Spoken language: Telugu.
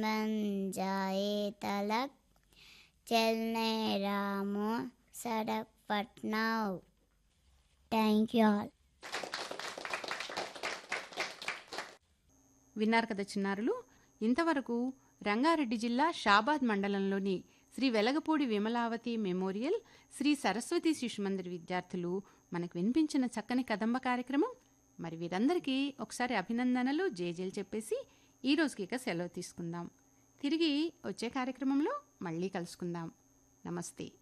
बन जाए तलक चलने रामो सड़क पटनाओ थैंक यू ऑल విన్నారు కదా చిన్నారులు ఇంతవరకు రంగారెడ్డి జిల్లా షాబాద్ మండలంలోని శ్రీ వెలగపూడి విమలావతి మెమోరియల్ శ్రీ సరస్వతి శిశుమందిర్ విద్యార్థులు మనకు వినిపించిన చక్కని కదంబ కార్యక్రమం మరి వీరందరికీ ఒకసారి అభినందనలు జేజేలు చెప్పేసి ఈ రోజుకి ఇక సెలవు తీసుకుందాం తిరిగి వచ్చే కార్యక్రమంలో మళ్ళీ కలుసుకుందాం నమస్తే